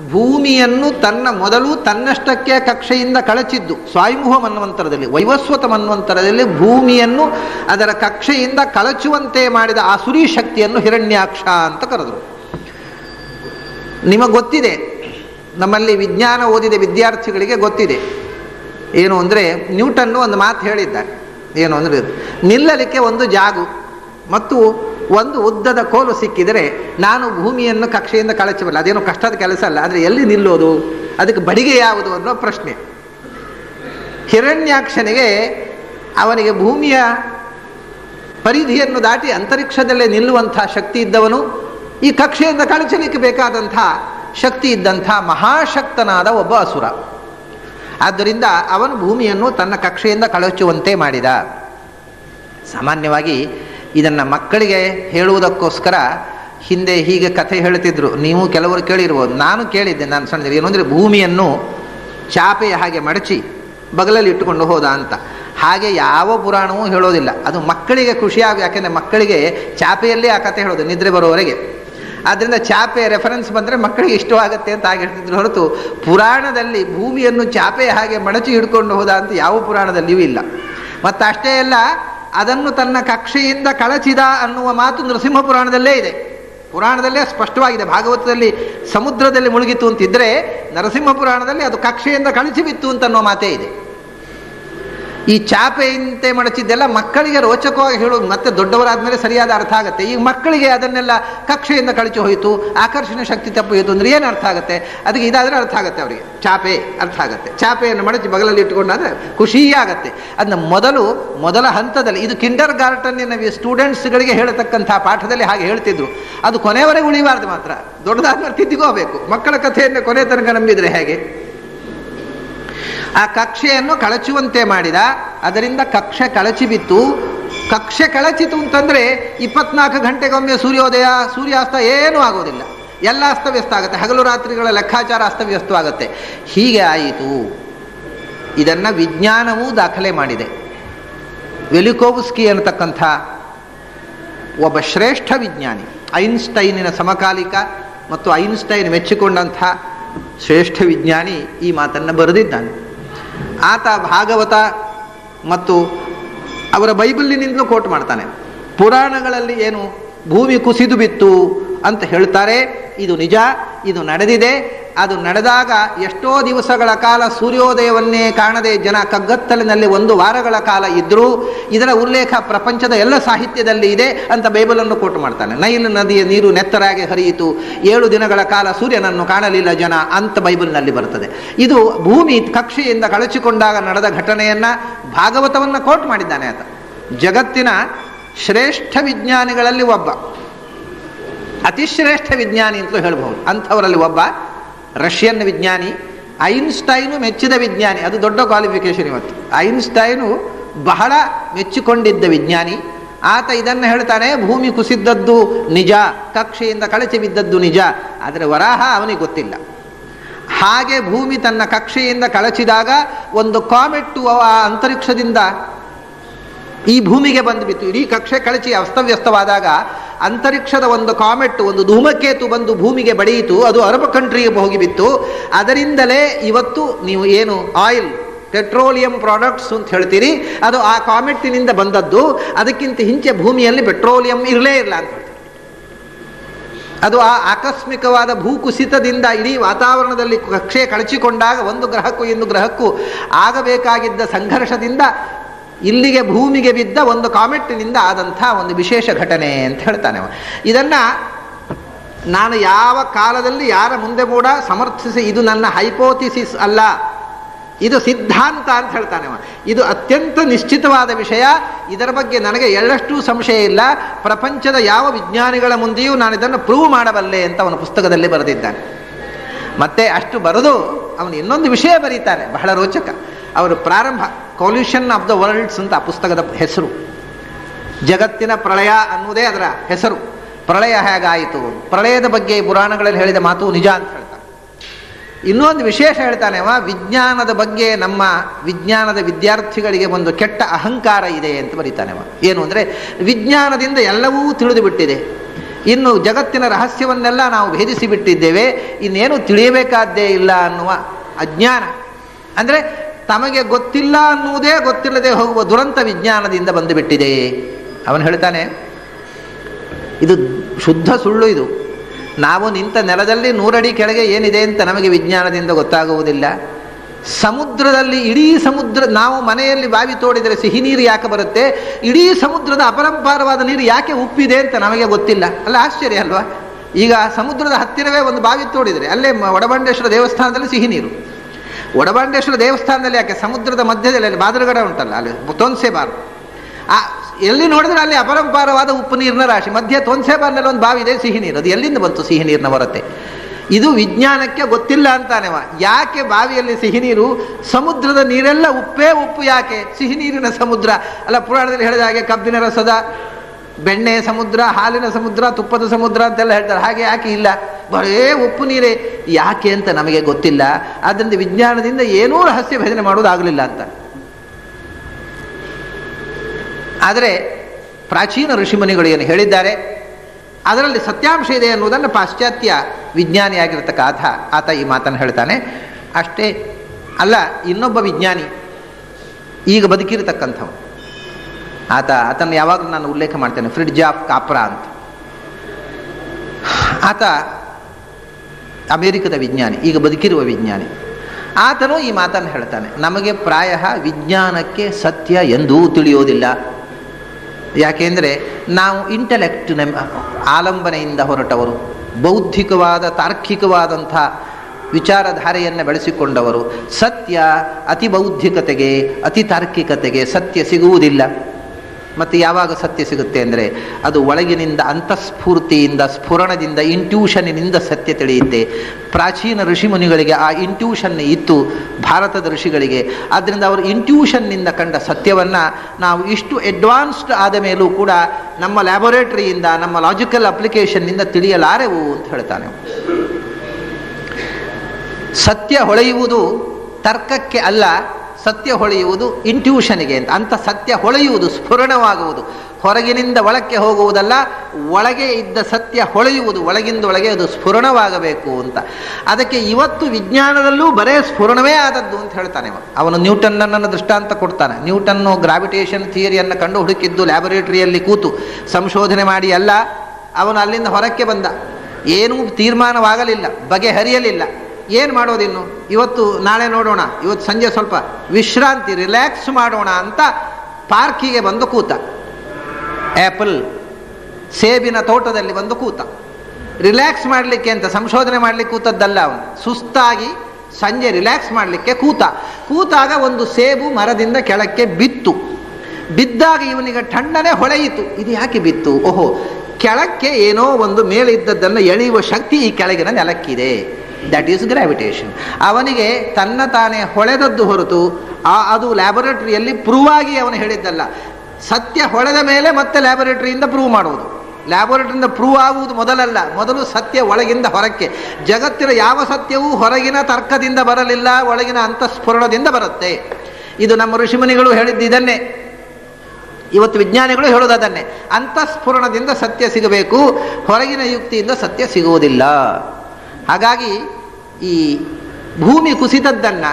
ಭೂಮಿಯನ್ನು ತನ್ನ ಮೊದಲು ತನ್ನಷ್ಟಕ್ಕೆ ಕಕ್ಷೆಯಿಂದ ಕಳಚಿದ್ದು ಸ್ವಾಯುಮುಹ ಮನ್ವಂತರದಲ್ಲಿ ವೈವಸ್ವತ ಮನ್ವಂತರದಲ್ಲಿ ಭೂಮಿಯನ್ನು ಅದರ ಕಕ್ಷೆಯಿಂದ ಕಳಚುವಂತೆ ಮಾಡಿದ ಆಸುರಿ ಶಕ್ತಿಯನ್ನು ಹಿರಣ್ಯಾಕ್ಷ ಅಂತ ಕರೆದರು ನಿಮಗೆ ಗೊತ್ತಿದೆ ನಮ್ಮಲ್ಲಿ ವಿಜ್ಞಾನ ಓದಿದ ವಿದ್ಯಾರ್ಥಿಗಳಿಗೆ ಗೊತ್ತಿದೆ ಏನು ಅಂದರೆ ನ್ಯೂಟನ್ನು ಒಂದು ಮಾತು ಹೇಳಿದ್ದಾರೆ ಏನು ಅಂದರೆ ನಿಲ್ಲಲಿಕ್ಕೆ ಒಂದು ಜಾಗು ಮತ್ತು ಒಂದು ಉದ್ದದ ಕೋಲು ಸಿಕ್ಕಿದರೆ ನಾನು ಭೂಮಿಯನ್ನು ಕಕ್ಷೆಯಿಂದ ಕಳಚಬಲ್ಲ ಅದೇನು ಕಷ್ಟದ ಕೆಲಸ ಅಲ್ಲ ಆದರೆ ಎಲ್ಲಿ ನಿಲ್ಲೋದು ಅದಕ್ಕೆ ಬಡಿಗೆ ಯಾವುದು ಅನ್ನೋ ಪ್ರಶ್ನೆ ಹಿರಣ್ಯಾಕ್ಷನಿಗೆ ಅವನಿಗೆ ಭೂಮಿಯ ಪರಿಧಿಯನ್ನು ದಾಟಿ ಅಂತರಿಕ್ಷದಲ್ಲೇ ನಿಲ್ಲುವಂಥ ಶಕ್ತಿ ಇದ್ದವನು ಈ ಕಕ್ಷೆಯಿಂದ ಕಳಚಲಿಕ್ಕೆ ಬೇಕಾದಂಥ ಶಕ್ತಿ ಇದ್ದಂಥ ಮಹಾಶಕ್ತನಾದ ಒಬ್ಬ ಅಸುರ ಆದ್ದರಿಂದ ಅವನು ಭೂಮಿಯನ್ನು ತನ್ನ ಕಕ್ಷೆಯಿಂದ ಕಳಚುವಂತೆ ಮಾಡಿದ ಸಾಮಾನ್ಯವಾಗಿ ಇದನ್ನು ಮಕ್ಕಳಿಗೆ ಹೇಳುವುದಕ್ಕೋಸ್ಕರ ಹಿಂದೆ ಹೀಗೆ ಕಥೆ ಹೇಳ್ತಿದ್ರು ನೀವು ಕೆಲವರು ಕೇಳಿರ್ಬೋದು ನಾನು ಕೇಳಿದ್ದೆ ನಾನು ಸಣ್ಣ ಏನು ಅಂದರೆ ಭೂಮಿಯನ್ನು ಚಾಪೆಯ ಹಾಗೆ ಮಡಚಿ ಬಗಲಲ್ಲಿ ಇಟ್ಟುಕೊಂಡು ಹೋದ ಅಂತ ಹಾಗೆ ಯಾವ ಪುರಾಣವೂ ಹೇಳೋದಿಲ್ಲ ಅದು ಮಕ್ಕಳಿಗೆ ಖುಷಿಯಾಗ ಯಾಕೆಂದರೆ ಮಕ್ಕಳಿಗೆ ಚಾಪೆಯಲ್ಲೇ ಆ ಕಥೆ ಹೇಳೋದು ನಿದ್ರೆ ಬರೋವರೆಗೆ ಆದ್ದರಿಂದ ಚಾಪೆ ರೆಫರೆನ್ಸ್ ಬಂದರೆ ಮಕ್ಕಳಿಗೆ ಇಷ್ಟವಾಗುತ್ತೆ ಅಂತ ಆಗಿ ಹೇಳ್ತಿದ್ರು ಹೊರತು ಪುರಾಣದಲ್ಲಿ ಭೂಮಿಯನ್ನು ಚಾಪೆಯ ಹಾಗೆ ಮಡಚಿ ಹಿಡ್ಕೊಂಡು ಹೋದ ಅಂತ ಯಾವ ಪುರಾಣದಲ್ಲಿಯೂ ಇಲ್ಲ ಮತ್ತು ಅಷ್ಟೇ ಅಲ್ಲ ಅದನ್ನು ತನ್ನ ಕಕ್ಷೆಯಿಂದ ಕಳಚಿದ ಅನ್ನುವ ಮಾತು ನರಸಿಂಹ ಪುರಾಣದಲ್ಲೇ ಇದೆ ಪುರಾಣದಲ್ಲೇ ಸ್ಪಷ್ಟವಾಗಿದೆ ಭಾಗವತದಲ್ಲಿ ಸಮುದ್ರದಲ್ಲಿ ಮುಳುಗಿತು ಅಂತಿದ್ರೆ ನರಸಿಂಹ ಪುರಾಣದಲ್ಲಿ ಅದು ಕಕ್ಷೆಯಿಂದ ಕಳಚಿ ಬಿತ್ತು ಅಂತ ಅನ್ನೋ ಮಾತೇ ಇದೆ ಈ ಚಾಪೆಯಂತೆ ಮಡಚಿದ್ದೆಲ್ಲ ಮಕ್ಕಳಿಗೆ ರೋಚಕವಾಗಿ ಹೇಳೋದು ಮತ್ತೆ ದೊಡ್ಡವರಾದ್ಮೇಲೆ ಸರಿಯಾದ ಅರ್ಥ ಆಗುತ್ತೆ ಈಗ ಮಕ್ಕಳಿಗೆ ಅದನ್ನೆಲ್ಲ ಕಕ್ಷೆಯಿಂದ ಕಳಚಿ ಹೋಯಿತು ಆಕರ್ಷಣೆ ಶಕ್ತಿ ತಪ್ಪೋಯಿತು ಅಂದ್ರೆ ಏನು ಅರ್ಥ ಆಗುತ್ತೆ ಅದಕ್ಕೆ ಇದಾದ್ರೆ ಅರ್ಥ ಆಗುತ್ತೆ ಅವರಿಗೆ ಚಾಪೆ ಅರ್ಥ ಆಗುತ್ತೆ ಚಾಪೆಯನ್ನು ಮಡಚಿ ಬಗಲಲ್ಲಿ ಇಟ್ಟುಕೊಂಡಾದ್ರೆ ಖುಷಿಯಾಗತ್ತೆ ಅದನ್ನ ಮೊದಲು ಮೊದಲ ಹಂತದಲ್ಲಿ ಇದು ಕಿಂಡರ್ ಗಾರ್ಟನ್ನಿನ ಸ್ಟೂಡೆಂಟ್ಸ್ಗಳಿಗೆ ಹೇಳತಕ್ಕಂಥ ಪಾಠದಲ್ಲಿ ಹಾಗೆ ಹೇಳ್ತಿದ್ರು ಅದು ಕೊನೆಯವರೆಗೆ ಉಳಿಬಾರ್ದು ಮಾತ್ರ ದೊಡ್ಡದಾದ್ಮೇಲೆ ತಿದ್ದಿಕೋಬೇಕು ಮಕ್ಕಳ ಕಥೆಯನ್ನು ಕೊನೆ ತನಕ ನಂಬಿದ್ರೆ ಹೇಗೆ ಆ ಕಕ್ಷೆಯನ್ನು ಕಳಚುವಂತೆ ಮಾಡಿದ ಅದರಿಂದ ಕಕ್ಷೆ ಕಳಚಿ ಬಿತ್ತು ಕಕ್ಷೆ ಕಳಚಿತು ಅಂತಂದ್ರೆ ಇಪ್ಪತ್ನಾಲ್ಕು ಗಂಟೆಗೊಮ್ಮೆ ಸೂರ್ಯೋದಯ ಸೂರ್ಯಾಸ್ತ ಏನೂ ಆಗೋದಿಲ್ಲ ಎಲ್ಲ ಅಸ್ತವ್ಯಸ್ತ ಆಗುತ್ತೆ ಹಗಲು ರಾತ್ರಿಗಳ ಲೆಕ್ಕಾಚಾರ ಅಸ್ತವ್ಯಸ್ತವಾಗುತ್ತೆ ಹೀಗೆ ಆಯಿತು ಇದನ್ನ ವಿಜ್ಞಾನವೂ ದಾಖಲೆ ಮಾಡಿದೆ ವೆಲಿಕೋವ್ಸ್ಕಿ ಅನ್ನತಕ್ಕಂಥ ಒಬ್ಬ ಶ್ರೇಷ್ಠ ವಿಜ್ಞಾನಿ ಐನ್ಸ್ಟೈನಿನ ಸಮಕಾಲಿಕ ಮತ್ತು ಐನ್ಸ್ಟೈನ್ ಮೆಚ್ಚಿಕೊಂಡಂಥ ಶ್ರೇಷ್ಠ ವಿಜ್ಞಾನಿ ಈ ಮಾತನ್ನು ಬರೆದಿದ್ದಾನೆ ಆತ ಭಾಗವತ ಮತ್ತು ಅವರ ಬೈಬಲಿನಿಂದಲೂ ಕೋಟ್ ಮಾಡ್ತಾನೆ ಪುರಾಣಗಳಲ್ಲಿ ಏನು ಭೂಮಿ ಕುಸಿದು ಬಿತ್ತು ಅಂತ ಹೇಳ್ತಾರೆ ಇದು ನಿಜ ಇದು ನಡೆದಿದೆ ಅದು ನಡೆದಾಗ ಎಷ್ಟೋ ದಿವಸಗಳ ಕಾಲ ಸೂರ್ಯೋದಯವನ್ನೇ ಕಾಣದೆ ಜನ ಕಗ್ಗತ್ತಲಿನಲ್ಲಿ ಒಂದು ವಾರಗಳ ಕಾಲ ಇದ್ದರೂ ಇದರ ಉಲ್ಲೇಖ ಪ್ರಪಂಚದ ಎಲ್ಲ ಸಾಹಿತ್ಯದಲ್ಲಿ ಇದೆ ಅಂತ ಬೈಬಲನ್ನು ಕೋಟ್ ಮಾಡ್ತಾನೆ ನೈಲ್ ನದಿಯ ನೀರು ನೆತ್ತರಾಗಿ ಹರಿಯಿತು ಏಳು ದಿನಗಳ ಕಾಲ ಸೂರ್ಯನನ್ನು ಕಾಣಲಿಲ್ಲ ಜನ ಅಂತ ಬೈಬಲ್ನಲ್ಲಿ ಬರ್ತದೆ ಇದು ಭೂಮಿ ಕಕ್ಷೆಯಿಂದ ಕಳಚಿಕೊಂಡಾಗ ನಡೆದ ಘಟನೆಯನ್ನ ಭಾಗವತವನ್ನು ಕೋಟ್ ಮಾಡಿದ್ದಾನೆ ಆತ ಜಗತ್ತಿನ ಶ್ರೇಷ್ಠ ವಿಜ್ಞಾನಿಗಳಲ್ಲಿ ಒಬ್ಬ ಅತಿಶ್ರೇಷ್ಠ ವಿಜ್ಞಾನಿ ಅಂತಲೂ ಹೇಳ್ಬಹುದು ಅಂಥವರಲ್ಲಿ ಒಬ್ಬ ರಷ್ಯನ್ ವಿಜ್ಞಾನಿ ಐನ್ಸ್ಟೈನು ಮೆಚ್ಚಿದ ವಿಜ್ಞಾನಿ ಅದು ದೊಡ್ಡ ಕ್ವಾಲಿಫಿಕೇಶನ್ ಇವತ್ತು ಐನ್ಸ್ಟೈನು ಬಹಳ ಮೆಚ್ಚಿಕೊಂಡಿದ್ದ ವಿಜ್ಞಾನಿ ಆತ ಇದನ್ನು ಹೇಳ್ತಾನೆ ಭೂಮಿ ಕುಸಿದ್ದದ್ದು ನಿಜ ಕಕ್ಷೆಯಿಂದ ಕಳಚಿ ಬಿದ್ದದ್ದು ನಿಜ ಆದರೆ ವರಾಹ ಅವನಿಗೆ ಗೊತ್ತಿಲ್ಲ ಹಾಗೆ ಭೂಮಿ ತನ್ನ ಕಕ್ಷೆಯಿಂದ ಕಳಚಿದಾಗ ಒಂದು ಕಾಮೆಟ್ಟು ಅವ ಅಂತರಿಕ್ಷದಿಂದ ಈ ಭೂಮಿಗೆ ಬಂದುಬಿತ್ತು ಇಡೀ ಕಕ್ಷೆ ಕಳಚಿ ಅಸ್ತವ್ಯಸ್ತವಾದಾಗ ಅಂತರಿಕ್ಷದ ಒಂದು ಕಾಮೆಟ್ ಒಂದು ಧೂಮಕೇತು ಬಂದು ಭೂಮಿಗೆ ಬಡಿಯಿತು ಅದು ಅರಬ್ ಕಂಟ್ರಿಗೆ ಹೋಗಿಬಿತ್ತು ಅದರಿಂದಲೇ ಇವತ್ತು ನೀವು ಏನು ಆಯಿಲ್ ಪೆಟ್ರೋಲಿಯಂ ಪ್ರಾಡಕ್ಟ್ಸ್ ಅಂತ ಹೇಳ್ತೀರಿ ಅದು ಆ ಕಾಮೆಟ್ಟಿನಿಂದ ಬಂದದ್ದು ಅದಕ್ಕಿಂತ ಹಿಂಚೆ ಭೂಮಿಯಲ್ಲಿ ಪೆಟ್ರೋಲಿಯಂ ಇರಲೇ ಇಲ್ಲ ಅಂತ ಹೇಳ್ತೀರಿ ಅದು ಆ ಆಕಸ್ಮಿಕವಾದ ಭೂಕುಸಿತದಿಂದ ಇಡೀ ವಾತಾವರಣದಲ್ಲಿ ಕಕ್ಷೆ ಕಳಚಿಕೊಂಡಾಗ ಒಂದು ಗ್ರಹಕ್ಕೂ ಇನ್ನು ಗ್ರಹಕ್ಕೂ ಆಗಬೇಕಾಗಿದ್ದ ಸಂಘರ್ಷದಿಂದ ಇಲ್ಲಿಗೆ ಭೂಮಿಗೆ ಬಿದ್ದ ಒಂದು ಕಾಮೆಟ್ಟಿನಿಂದ ಆದಂಥ ಒಂದು ವಿಶೇಷ ಘಟನೆ ಅಂತ ಹೇಳ್ತಾನೆ ಅವ ಇದನ್ನ ನಾನು ಯಾವ ಕಾಲದಲ್ಲಿ ಯಾರ ಮುಂದೆ ಕೂಡ ಸಮರ್ಥಿಸಿ ಇದು ನನ್ನ ಹೈಪೋಥಿಸಿಸ್ ಅಲ್ಲ ಇದು ಸಿದ್ಧಾಂತ ಅಂತ ಹೇಳ್ತಾನೆ ಅವ ಇದು ಅತ್ಯಂತ ನಿಶ್ಚಿತವಾದ ವಿಷಯ ಇದರ ಬಗ್ಗೆ ನನಗೆ ಎಳ್ಳಷ್ಟು ಸಂಶಯ ಇಲ್ಲ ಪ್ರಪಂಚದ ಯಾವ ವಿಜ್ಞಾನಿಗಳ ಮುಂದೆಯೂ ನಾನು ಇದನ್ನು ಪ್ರೂವ್ ಮಾಡಬಲ್ಲೆ ಅಂತ ಅವನ ಪುಸ್ತಕದಲ್ಲಿ ಬರೆದಿದ್ದಾನೆ ಮತ್ತೆ ಅಷ್ಟು ಬರೆದು ಅವನು ಇನ್ನೊಂದು ವಿಷಯ ಬರೀತಾನೆ ಬಹಳ ರೋಚಕ ಅವರು ಪ್ರಾರಂಭ ಕೊಲ್ಯೂಷನ್ ಆಫ್ ದ ವರ್ಲ್ಡ್ಸ್ ಅಂತ ಆ ಪುಸ್ತಕದ ಹೆಸರು ಜಗತ್ತಿನ ಪ್ರಳಯ ಅನ್ನುವುದೇ ಅದರ ಹೆಸರು ಪ್ರಳಯ ಹೇಗಾಯಿತು ಪ್ರಳಯದ ಬಗ್ಗೆ ಪುರಾಣಗಳಲ್ಲಿ ಹೇಳಿದ ಮಾತು ನಿಜ ಅಂತ ಹೇಳ್ತಾನೆ ಇನ್ನೊಂದು ವಿಶೇಷ ಹೇಳ್ತಾನೆ ಅವ ವಿಜ್ಞಾನದ ಬಗ್ಗೆ ನಮ್ಮ ವಿಜ್ಞಾನದ ವಿದ್ಯಾರ್ಥಿಗಳಿಗೆ ಒಂದು ಕೆಟ್ಟ ಅಹಂಕಾರ ಇದೆ ಅಂತ ಬರೀತಾನೆ ಅವ ಏನು ಅಂದರೆ ವಿಜ್ಞಾನದಿಂದ ಎಲ್ಲವೂ ತಿಳಿದು ಬಿಟ್ಟಿದೆ ಇನ್ನು ಜಗತ್ತಿನ ರಹಸ್ಯವನ್ನೆಲ್ಲ ನಾವು ಭೇದಿಸಿ ಬಿಟ್ಟಿದ್ದೇವೆ ಇನ್ನೇನು ತಿಳಿಯಬೇಕಾದ್ದೇ ಇಲ್ಲ ಅನ್ನುವ ಅಜ್ಞಾನ ಅಂದರೆ ತಮಗೆ ಗೊತ್ತಿಲ್ಲ ಅನ್ನುವುದೇ ಗೊತ್ತಿಲ್ಲದೆ ಹೋಗುವ ದುರಂತ ವಿಜ್ಞಾನದಿಂದ ಬಂದು ಬಿಟ್ಟಿದೆ ಅವನು ಹೇಳ್ತಾನೆ ಇದು ಶುದ್ಧ ಸುಳ್ಳು ಇದು ನಾವು ನಿಂತ ನೆಲದಲ್ಲಿ ನೂರಡಿ ಕೆಳಗೆ ಏನಿದೆ ಅಂತ ನಮಗೆ ವಿಜ್ಞಾನದಿಂದ ಗೊತ್ತಾಗುವುದಿಲ್ಲ ಸಮುದ್ರದಲ್ಲಿ ಇಡೀ ಸಮುದ್ರ ನಾವು ಮನೆಯಲ್ಲಿ ಬಾವಿ ತೋಡಿದರೆ ಸಿಹಿ ನೀರು ಯಾಕೆ ಬರುತ್ತೆ ಇಡೀ ಸಮುದ್ರದ ಅಪರಂಪಾರವಾದ ನೀರು ಯಾಕೆ ಉಪ್ಪಿದೆ ಅಂತ ನಮಗೆ ಗೊತ್ತಿಲ್ಲ ಅಲ್ಲ ಆಶ್ಚರ್ಯ ಅಲ್ವಾ ಈಗ ಸಮುದ್ರದ ಹತ್ತಿರವೇ ಒಂದು ಬಾವಿ ತೋಡಿದರೆ ಅಲ್ಲೇ ಮ- ಒಡಬಂಡೇಶ್ವರ ದೇವಸ್ಥಾನದಲ್ಲಿ ಸಿಹಿ ನೀರು ಒಡಬಂಡೇಶ್ವರ ದೇವಸ್ಥಾನದಲ್ಲಿ ಯಾಕೆ ಸಮುದ್ರದ ಮಧ್ಯದಲ್ಲಿ ಅಲ್ಲಿ ಬಾದರಗಡ ಉಂಟಲ್ಲ ಅಲ್ಲಿ ತೊನ್ಸೆಬಾರು ಆ ಎಲ್ಲಿ ನೋಡಿದ್ರೆ ಅಲ್ಲಿ ಅಪರಂಪಾರವಾದ ಉಪ್ಪು ನೀರಿನ ರಾಶಿ ಮಧ್ಯೆ ತೊನ್ಸೆಬಾರ್ನಲ್ಲಿ ಒಂದು ಬಾವಿ ಇದೆ ಸಿಹಿ ನೀರು ಅದು ಎಲ್ಲಿಂದ ಬಂತು ಸಿಹಿ ನೀರಿನ ಹೊರತೆ ಇದು ವಿಜ್ಞಾನಕ್ಕೆ ಗೊತ್ತಿಲ್ಲ ಅಂತಾನೆವ ಯಾಕೆ ಬಾವಿಯಲ್ಲಿ ಸಿಹಿ ನೀರು ಸಮುದ್ರದ ನೀರೆಲ್ಲ ಉಪ್ಪೇ ಉಪ್ಪು ಯಾಕೆ ಸಿಹಿ ನೀರಿನ ಸಮುದ್ರ ಅಲ್ಲ ಪುರಾಣದಲ್ಲಿ ಹೇಳಿದ ಹಾಗೆ ಕಬ್ಬಿನ ರಸದ ಬೆಣ್ಣೆ ಸಮುದ್ರ ಹಾಲಿನ ಸಮುದ್ರ ತುಪ್ಪದ ಸಮುದ್ರ ಅಂತೆಲ್ಲ ಹೇಳ್ತಾರೆ ಹಾಗೆ ಯಾಕೆ ಇಲ್ಲ ಬರೇ ಉಪ್ಪು ನೀರೇ ಯಾಕೆ ಅಂತ ನಮಗೆ ಗೊತ್ತಿಲ್ಲ ಆದ್ದರಿಂದ ವಿಜ್ಞಾನದಿಂದ ಏನೂ ರಹಸ್ಯ ಭೇದನೆ ಮಾಡುವುದಾಗಲಿಲ್ಲ ಅಂತ ಆದರೆ ಪ್ರಾಚೀನ ಋಷಿಮುನಿಗಳು ಏನು ಹೇಳಿದ್ದಾರೆ ಅದರಲ್ಲಿ ಸತ್ಯಾಂಶ ಇದೆ ಅನ್ನುವುದನ್ನು ಪಾಶ್ಚಾತ್ಯ ವಿಜ್ಞಾನಿಯಾಗಿರ್ತಕ್ಕ ಆತ ಆತ ಈ ಮಾತನ್ನು ಹೇಳ್ತಾನೆ ಅಷ್ಟೇ ಅಲ್ಲ ಇನ್ನೊಬ್ಬ ವಿಜ್ಞಾನಿ ಈಗ ಬದುಕಿರತಕ್ಕಂಥವು ಆತ ಆತನ್ನು ಯಾವಾಗಲೂ ನಾನು ಉಲ್ಲೇಖ ಮಾಡ್ತೇನೆ ಫ್ರಿಡ್ಜ್ ಆಫ್ ಕಾಪ್ರಾ ಅಂತ ಆತ ಅಮೇರಿಕದ ವಿಜ್ಞಾನಿ ಈಗ ಬದುಕಿರುವ ವಿಜ್ಞಾನಿ ಆತನು ಈ ಮಾತನ್ನು ಹೇಳ್ತಾನೆ ನಮಗೆ ಪ್ರಾಯ ವಿಜ್ಞಾನಕ್ಕೆ ಸತ್ಯ ಎಂದೂ ತಿಳಿಯೋದಿಲ್ಲ ಯಾಕೆಂದರೆ ನಾವು ಇಂಟಲೆಕ್ಟ್ ಆಲಂಬನೆಯಿಂದ ಹೊರಟವರು ಬೌದ್ಧಿಕವಾದ ತಾರ್ಕಿಕವಾದಂಥ ವಿಚಾರಧಾರೆಯನ್ನು ಬೆಳೆಸಿಕೊಂಡವರು ಸತ್ಯ ಅತಿ ಬೌದ್ಧಿಕತೆಗೆ ಅತಿ ತಾರ್ಕಿಕತೆಗೆ ಸತ್ಯ ಸಿಗುವುದಿಲ್ಲ ಮತ್ತು ಯಾವಾಗ ಸತ್ಯ ಸಿಗುತ್ತೆ ಅಂದರೆ ಅದು ಒಳಗಿನಿಂದ ಅಂತಃಸ್ಫೂರ್ತಿಯಿಂದ ಸ್ಫುರಣದಿಂದ ಇಂಟ್ಯೂಷನ್ನಿನಿಂದ ಸತ್ಯ ತಿಳಿಯುತ್ತೆ ಪ್ರಾಚೀನ ಋಷಿಮುನಿಗಳಿಗೆ ಆ ಇಂಟ್ಯೂಷನ್ ಇತ್ತು ಭಾರತದ ಋಷಿಗಳಿಗೆ ಆದ್ದರಿಂದ ಅವರು ಇಂಟ್ಯೂಷನ್ನಿಂದ ಕಂಡ ಸತ್ಯವನ್ನು ನಾವು ಇಷ್ಟು ಅಡ್ವಾನ್ಸ್ಡ್ ಆದ ಮೇಲೂ ಕೂಡ ನಮ್ಮ ಲ್ಯಾಬೊರೇಟರಿಯಿಂದ ನಮ್ಮ ಲಾಜಿಕಲ್ ಅಪ್ಲಿಕೇಶನ್ನಿಂದ ತಿಳಿಯಲಾರೆವು ಅಂತ ಹೇಳ್ತಾನೆ ಸತ್ಯ ಹೊಳೆಯುವುದು ತರ್ಕಕ್ಕೆ ಅಲ್ಲ ಸತ್ಯ ಹೊಳೆಯುವುದು ಇಂಟ್ಯೂಷನಿಗೆ ಅಂತ ಅಂತ ಸತ್ಯ ಹೊಳೆಯುವುದು ಸ್ಫುರಣವಾಗುವುದು ಹೊರಗಿನಿಂದ ಒಳಕ್ಕೆ ಹೋಗುವುದಲ್ಲ ಒಳಗೆ ಇದ್ದ ಸತ್ಯ ಹೊಳೆಯುವುದು ಒಳಗಿಂದ ಒಳಗೆ ಅದು ಸ್ಫುರಣವಾಗಬೇಕು ಅಂತ ಅದಕ್ಕೆ ಇವತ್ತು ವಿಜ್ಞಾನದಲ್ಲೂ ಬರೇ ಸ್ಫುರಣವೇ ಆದದ್ದು ಅಂತ ಹೇಳ್ತಾನೆ ಅವ. ಅವನು ನ್ಯೂಟನ್ನನ್ನು ದೃಷ್ಟಾಂತ ಕೊಡ್ತಾನೆ ನ್ಯೂಟನ್ನು ಗ್ರಾವಿಟೇಷನ್ ಥಿಯರಿಯನ್ನು ಕಂಡು ಹುಡುಕಿದ್ದು ಲ್ಯಾಬೊರೇಟರಿಯಲ್ಲಿ ಕೂತು ಸಂಶೋಧನೆ ಮಾಡಿ ಅಲ್ಲ ಅವನು ಅಲ್ಲಿಂದ ಹೊರಕ್ಕೆ ಬಂದ ಏನೂ ತೀರ್ಮಾನವಾಗಲಿಲ್ಲ ಬಗೆಹರಿಯಲಿಲ್ಲ ಏನು ಮಾಡೋದಿನ್ನು ಇವತ್ತು ನಾಳೆ ನೋಡೋಣ ಇವತ್ತು ಸಂಜೆ ಸ್ವಲ್ಪ ವಿಶ್ರಾಂತಿ ರಿಲ್ಯಾಕ್ಸ್ ಮಾಡೋಣ ಅಂತ ಪಾರ್ಕಿಗೆ ಬಂದು ಕೂತ ಆ್ಯಪಲ್ ಸೇಬಿನ ತೋಟದಲ್ಲಿ ಬಂದು ಕೂತ ರಿಲ್ಯಾಕ್ಸ್ ಮಾಡಲಿಕ್ಕೆ ಅಂತ ಸಂಶೋಧನೆ ಮಾಡಲಿಕ್ಕೆ ಕೂತದ್ದಲ್ಲ ಅವನು ಸುಸ್ತಾಗಿ ಸಂಜೆ ರಿಲ್ಯಾಕ್ಸ್ ಮಾಡಲಿಕ್ಕೆ ಕೂತ ಕೂತಾಗ ಒಂದು ಸೇಬು ಮರದಿಂದ ಕೆಳಕ್ಕೆ ಬಿತ್ತು ಬಿದ್ದಾಗ ಇವನಿಗೆ ಟಣ್ಣನೆ ಹೊಳೆಯಿತು ಇದು ಯಾಕೆ ಬಿತ್ತು ಓಹೋ ಕೆಳಕ್ಕೆ ಏನೋ ಒಂದು ಮೇಲಿದ್ದದ್ದನ್ನು ಎಳೆಯುವ ಶಕ್ತಿ ಈ ಕೆಳಗಿನ ನೆಲಕ್ಕಿದೆ ದಟ್ ಈಸ್ ಗ್ರಾವಿಟೇಷನ್ ಅವನಿಗೆ ತನ್ನ ತಾನೇ ಹೊಳೆದದ್ದು ಹೊರತು ಆ ಅದು ಲ್ಯಾಬೊರೇಟರಿಯಲ್ಲಿ ಪ್ರೂವ್ ಆಗಿ ಅವನು ಹೇಳಿದ್ದಲ್ಲ ಸತ್ಯ ಹೊಳೆದ ಮೇಲೆ ಮತ್ತೆ ಲ್ಯಾಬೊರೇಟರಿಯಿಂದ ಪ್ರೂವ್ ಮಾಡುವುದು ಲ್ಯಾಬೊರೇಟರಿಯಿಂದ ಪ್ರೂವ್ ಆಗುವುದು ಮೊದಲಲ್ಲ ಮೊದಲು ಸತ್ಯ ಒಳಗಿಂದ ಹೊರಕ್ಕೆ ಜಗತ್ತಿನ ಯಾವ ಸತ್ಯವೂ ಹೊರಗಿನ ತರ್ಕದಿಂದ ಬರಲಿಲ್ಲ ಒಳಗಿನ ಅಂತಃಸ್ಫುರಣದಿಂದ ಬರುತ್ತೆ ಇದು ನಮ್ಮ ಋಷಿಮುನಿಗಳು ಹೇಳಿದ್ದು ಇದನ್ನೇ ಇವತ್ತು ವಿಜ್ಞಾನಿಗಳು ಹೇಳೋದು ಅದನ್ನೇ ಅಂತಃಸ್ಫುರಣದಿಂದ ಸತ್ಯ ಸಿಗಬೇಕು ಹೊರಗಿನ ಯುಕ್ತಿಯಿಂದ ಸತ್ಯ ಸಿಗುವುದಿಲ್ಲ ಹಾಗಾಗಿ ಈ ಭೂಮಿ ಕುಸಿದದ್ದನ್ನು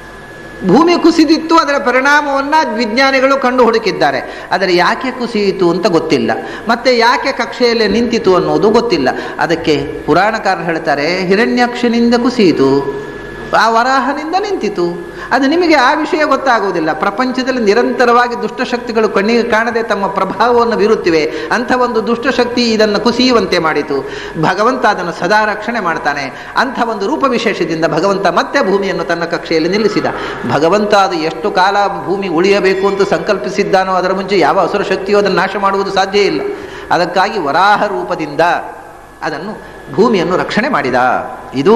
ಭೂಮಿ ಕುಸಿದಿತ್ತು ಅದರ ಪರಿಣಾಮವನ್ನು ವಿಜ್ಞಾನಿಗಳು ಕಂಡು ಹುಡುಕಿದ್ದಾರೆ ಆದರೆ ಯಾಕೆ ಕುಸಿಯಿತು ಅಂತ ಗೊತ್ತಿಲ್ಲ ಮತ್ತೆ ಯಾಕೆ ಕಕ್ಷೆಯಲ್ಲಿ ನಿಂತಿತು ಅನ್ನೋದು ಗೊತ್ತಿಲ್ಲ ಅದಕ್ಕೆ ಪುರಾಣಕಾರರು ಹೇಳ್ತಾರೆ ಹಿರಣ್ಯಾಕ್ಷನಿಂದ ಕುಸಿಯಿತು ಆ ವರಾಹನಿಂದ ನಿಂತಿತು ಅದು ನಿಮಗೆ ಆ ವಿಷಯ ಗೊತ್ತಾಗುವುದಿಲ್ಲ ಪ್ರಪಂಚದಲ್ಲಿ ನಿರಂತರವಾಗಿ ದುಷ್ಟಶಕ್ತಿಗಳು ಕಣ್ಣಿಗೆ ಕಾಣದೆ ತಮ್ಮ ಪ್ರಭಾವವನ್ನು ಬೀರುತ್ತಿವೆ ಅಂಥ ಒಂದು ದುಷ್ಟಶಕ್ತಿ ಇದನ್ನು ಕುಸಿಯುವಂತೆ ಮಾಡಿತು ಭಗವಂತ ಅದನ್ನು ಸದಾ ರಕ್ಷಣೆ ಮಾಡ್ತಾನೆ ಅಂಥ ಒಂದು ರೂಪ ವಿಶೇಷದಿಂದ ಭಗವಂತ ಮತ್ತೆ ಭೂಮಿಯನ್ನು ತನ್ನ ಕಕ್ಷೆಯಲ್ಲಿ ನಿಲ್ಲಿಸಿದ ಭಗವಂತ ಅದು ಎಷ್ಟು ಕಾಲ ಭೂಮಿ ಉಳಿಯಬೇಕು ಅಂತ ಸಂಕಲ್ಪಿಸಿದ್ದಾನೋ ಅದರ ಮುಂಚೆ ಯಾವ ಅಸುರ ಶಕ್ತಿಯೋ ಅದನ್ನು ನಾಶ ಮಾಡುವುದು ಸಾಧ್ಯ ಇಲ್ಲ ಅದಕ್ಕಾಗಿ ವರಾಹ ರೂಪದಿಂದ ಅದನ್ನು ಭೂಮಿಯನ್ನು ರಕ್ಷಣೆ ಮಾಡಿದ ಇದು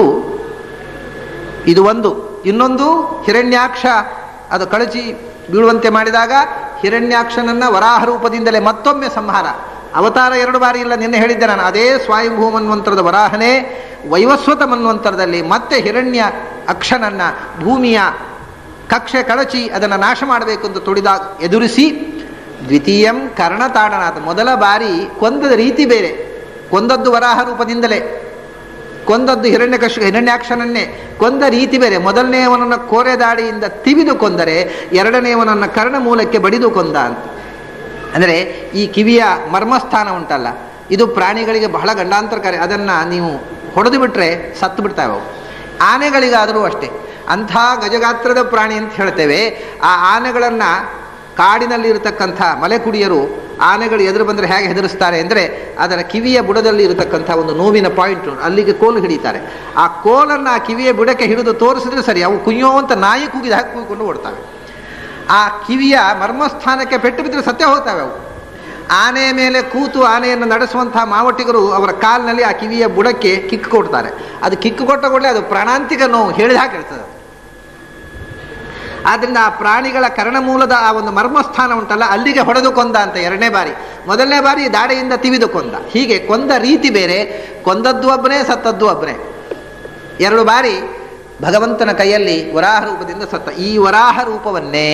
ಇದು ಒಂದು ಇನ್ನೊಂದು ಹಿರಣ್ಯಾಕ್ಷ ಅದು ಕಳಚಿ ಬೀಳುವಂತೆ ಮಾಡಿದಾಗ ಹಿರಣ್ಯಾಕ್ಷನನ್ನ ವರಾಹ ರೂಪದಿಂದಲೇ ಮತ್ತೊಮ್ಮೆ ಸಂಹಾರ ಅವತಾರ ಎರಡು ಬಾರಿ ಇಲ್ಲ ನಿನ್ನೆ ಹೇಳಿದ್ದೆ ನಾನು ಅದೇ ಸ್ವಾಯಂಭೂ ಮನ್ವಂತರದ ವರಾಹನೇ ವೈವಸ್ವತ ಮನ್ವಂತರದಲ್ಲಿ ಮತ್ತೆ ಹಿರಣ್ಯ ಅಕ್ಷನನ್ನ ಭೂಮಿಯ ಕಕ್ಷೆ ಕಳಚಿ ಅದನ್ನು ನಾಶ ಮಾಡಬೇಕು ಅಂತ ತುಡಿದಾಗ ಎದುರಿಸಿ ದ್ವಿತೀಯಂ ಕರ್ಣತಾಡನಾಥ ಮೊದಲ ಬಾರಿ ಕೊಂದದ ರೀತಿ ಬೇರೆ ಕೊಂದದ್ದು ವರಾಹ ರೂಪದಿಂದಲೇ ಕೊಂದದ್ದು ಹಿರಣ್ಯಕಶು ಹಿರಣ್ಯಾಕ್ಷನನ್ನೇ ಕೊಂದ ರೀತಿ ಬೇರೆ ಮೊದಲನೆಯವನನ್ನು ಕೋರೆದಾಡಿಯಿಂದ ತಿವಿದು ಕೊಂದರೆ ಎರಡನೆಯವನನ್ನು ಕರ್ಣ ಮೂಲಕ್ಕೆ ಬಡಿದು ಕೊಂದ ಅಂತ ಅಂದರೆ ಈ ಕಿವಿಯ ಮರ್ಮಸ್ಥಾನ ಉಂಟಲ್ಲ ಇದು ಪ್ರಾಣಿಗಳಿಗೆ ಬಹಳ ಗಂಡಾಂತರಕಾರಿ ಅದನ್ನು ನೀವು ಹೊಡೆದು ಬಿಟ್ರೆ ಸತ್ತು ಬಿಡ್ತಾವೆ ಅವು ಆನೆಗಳಿಗಾದರೂ ಅಷ್ಟೇ ಅಂಥ ಗಜಗಾತ್ರದ ಪ್ರಾಣಿ ಅಂತ ಹೇಳ್ತೇವೆ ಆ ಆನೆಗಳನ್ನು ಕಾಡಿನಲ್ಲಿ ಇರತಕ್ಕಂಥ ಮಲೆಕುಡಿಯರು ಆನೆಗಳು ಎದುರು ಬಂದರೆ ಹೇಗೆ ಹೆದರಿಸ್ತಾರೆ ಅಂದರೆ ಅದರ ಕಿವಿಯ ಬುಡದಲ್ಲಿ ಇರತಕ್ಕಂಥ ಒಂದು ನೋವಿನ ಪಾಯಿಂಟ್ ಅಲ್ಲಿಗೆ ಕೋಲು ಹಿಡಿತಾರೆ ಆ ಕೋಲನ್ನು ಆ ಕಿವಿಯ ಬುಡಕ್ಕೆ ಹಿಡಿದು ತೋರಿಸಿದ್ರೆ ಸರಿ ಅವು ಕುಯ್ಯೋ ಅಂತ ನಾಯಿ ಕೂಗಿದ ಹಾಕಿ ಕೂಗಿಕೊಂಡು ಓಡ್ತಾವೆ ಆ ಕಿವಿಯ ಮರ್ಮಸ್ಥಾನಕ್ಕೆ ಪೆಟ್ಟು ಬಿದ್ದರೆ ಸತ್ಯ ಹೋಗ್ತಾವೆ ಅವು ಆನೆ ಮೇಲೆ ಕೂತು ಆನೆಯನ್ನು ನಡೆಸುವಂತಹ ಮಾವಟಿಗರು ಅವರ ಕಾಲಿನಲ್ಲಿ ಆ ಕಿವಿಯ ಬುಡಕ್ಕೆ ಕಿಕ್ಕು ಕೊಡ್ತಾರೆ ಅದು ಕಿಕ್ಕು ಕೊಟ್ಟ ಕೂಡಲೇ ಅದು ಪ್ರಾಣಾಂತಿಕ ನೋವು ಹೇಳಿದ ಹಾಗೆ ಇರ್ತದೆ ಆದ್ರಿಂದ ಆ ಪ್ರಾಣಿಗಳ ಕರ್ಣಮೂಲದ ಆ ಒಂದು ಮರ್ಮಸ್ಥಾನ ಉಂಟಲ್ಲ ಅಲ್ಲಿಗೆ ಹೊಡೆದು ಕೊಂದ ಅಂತ ಎರಡನೇ ಬಾರಿ ಮೊದಲನೇ ಬಾರಿ ದಾಡೆಯಿಂದ ತಿವಿದು ಕೊಂದ ಹೀಗೆ ಕೊಂದ ರೀತಿ ಬೇರೆ ಕೊಂದದ್ದು ಒಬ್ಬನೇ ಸತ್ತದ್ದು ಒಬ್ಬನೇ ಎರಡು ಬಾರಿ ಭಗವಂತನ ಕೈಯಲ್ಲಿ ವರಾಹ ರೂಪದಿಂದ ಸತ್ತ ಈ ವರಾಹ ರೂಪವನ್ನೇ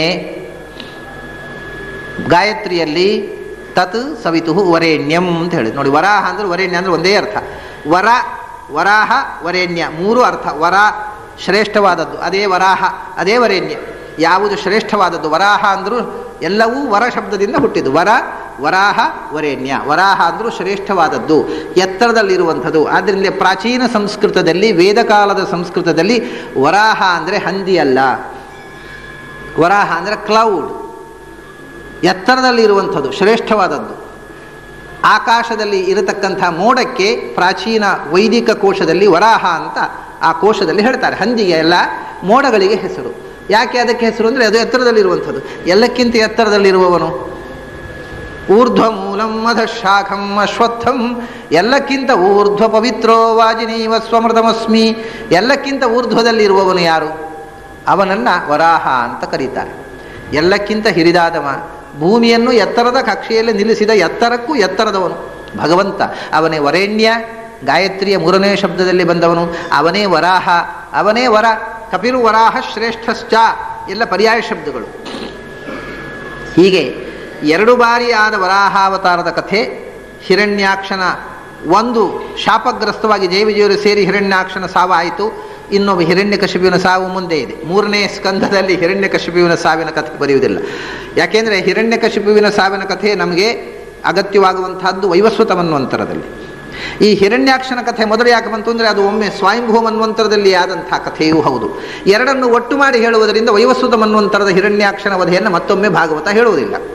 ಗಾಯತ್ರಿಯಲ್ಲಿ ತತ್ ಸವಿತು ವರೇಣ್ಯಂ ಅಂತ ಹೇಳಿ ನೋಡಿ ವರಾಹ ಅಂದ್ರೆ ವರೇಣ್ಯ ಅಂದ್ರೆ ಒಂದೇ ಅರ್ಥ ವರ ವರಾಹ ವರೇಣ್ಯ ಮೂರು ಅರ್ಥ ವರ ಶ್ರೇಷ್ಠವಾದದ್ದು ಅದೇ ವರಾಹ ಅದೇ ವರೇಣ್ಯ ಯಾವುದು ಶ್ರೇಷ್ಠವಾದದ್ದು ವರಾಹ ಅಂದರೂ ಎಲ್ಲವೂ ವರ ಶಬ್ದದಿಂದ ಹುಟ್ಟಿದ್ದು ವರ ವರಾಹ ವರೇಣ್ಯ ವರಾಹ ಅಂದರೂ ಶ್ರೇಷ್ಠವಾದದ್ದು ಎತ್ತರದಲ್ಲಿರುವಂಥದ್ದು ಆದ್ದರಿಂದ ಪ್ರಾಚೀನ ಸಂಸ್ಕೃತದಲ್ಲಿ ವೇದಕಾಲದ ಸಂಸ್ಕೃತದಲ್ಲಿ ವರಾಹ ಅಂದರೆ ಹಂದಿ ಅಲ್ಲ ವರಾಹ ಅಂದರೆ ಕ್ಲೌಡ್ ಎತ್ತರದಲ್ಲಿ ಇರುವಂಥದ್ದು ಶ್ರೇಷ್ಠವಾದದ್ದು ಆಕಾಶದಲ್ಲಿ ಇರತಕ್ಕಂಥ ಮೋಡಕ್ಕೆ ಪ್ರಾಚೀನ ವೈದಿಕ ಕೋಶದಲ್ಲಿ ವರಾಹ ಅಂತ ಆ ಕೋಶದಲ್ಲಿ ಹೇಳ್ತಾರೆ ಹಂದಿಗೆ ಎಲ್ಲ ಮೋಡಗಳಿಗೆ ಹೆಸರು ಯಾಕೆ ಅದಕ್ಕೆ ಹೆಸರು ಅಂದರೆ ಅದು ಎತ್ತರದಲ್ಲಿರುವಂಥದ್ದು ಎಲ್ಲಕ್ಕಿಂತ ಎತ್ತರದಲ್ಲಿರುವವನು ಊರ್ಧ್ವ ಮೂಲಂ ಮಧಶಾಖಂ ಅಶ್ವತ್ಥಂ ಎಲ್ಲಕ್ಕಿಂತ ಊರ್ಧ್ವ ಪವಿತ್ರೋ ವಾಜಿನೀವ ಸ್ವಮೃತಮಸ್ಮಿ ಎಲ್ಲಕ್ಕಿಂತ ಊರ್ಧ್ವದಲ್ಲಿರುವವನು ಯಾರು ಅವನನ್ನು ವರಾಹ ಅಂತ ಕರೀತಾರೆ ಎಲ್ಲಕ್ಕಿಂತ ಹಿರಿದಾದವ ಭೂಮಿಯನ್ನು ಎತ್ತರದ ಕಕ್ಷೆಯಲ್ಲಿ ನಿಲ್ಲಿಸಿದ ಎತ್ತರಕ್ಕೂ ಎತ್ತರದವನು ಭಗವಂತ ಅವನೇ ವರೇಣ್ಯ ಗಾಯತ್ರಿಯ ಮೂರನೇ ಶಬ್ದದಲ್ಲಿ ಬಂದವನು ಅವನೇ ವರಾಹ ಅವನೇ ವರ ಕಪಿರು ವರಾಹ ಶ್ರೇಷ್ಠಶ್ಚ ಎಲ್ಲ ಪರ್ಯಾಯ ಶಬ್ದಗಳು ಹೀಗೆ ಎರಡು ಬಾರಿ ಆದ ವರಾಹಾವತಾರದ ಕಥೆ ಹಿರಣ್ಯಾಕ್ಷನ ಒಂದು ಶಾಪಗ್ರಸ್ತವಾಗಿ ಜೈ ವಿಜಯರು ಸೇರಿ ಹಿರಣ್ಯಾಕ್ಷನ ಸಾವು ಆಯಿತು ಇನ್ನೊಬ್ಬ ಹಿರಣ್ಯಕಶಿಪುವಿನ ಸಾವು ಮುಂದೆ ಇದೆ ಮೂರನೇ ಸ್ಕಂಧದಲ್ಲಿ ಹಿರಣ್ಯಕಶಿಪುವಿನ ಸಾವಿನ ಕಥೆ ಬರೆಯುವುದಿಲ್ಲ ಯಾಕೆಂದರೆ ಹಿರಣ್ಯಕಶಿಪುವಿನ ಸಾವಿನ ಕಥೆ ನಮಗೆ ಅಗತ್ಯವಾಗುವಂತಹದ್ದು ವೈವಸ್ವತ ಮನ್ವಂತರದಲ್ಲಿ ಈ ಹಿರಣ್ಯಾಕ್ಷನ ಕಥೆ ಮೊದಲು ಯಾಕೆ ಬಂತು ಅಂದರೆ ಅದು ಒಮ್ಮೆ ಸ್ವಯಂಭೂ ಮನ್ವಂತರದಲ್ಲಿ ಆದಂತಹ ಕಥೆಯೂ ಹೌದು ಎರಡನ್ನು ಒಟ್ಟು ಮಾಡಿ ಹೇಳುವುದರಿಂದ ವೈವಸ್ವತ ಮನ್ವಂತರದ ಹಿರಣ್ಯಾಕ್ಷನ ವಧೆಯನ್ನು ಮತ್ತೊಮ್ಮೆ ಭಾಗವತ ಹೇಳುವುದಿಲ್ಲ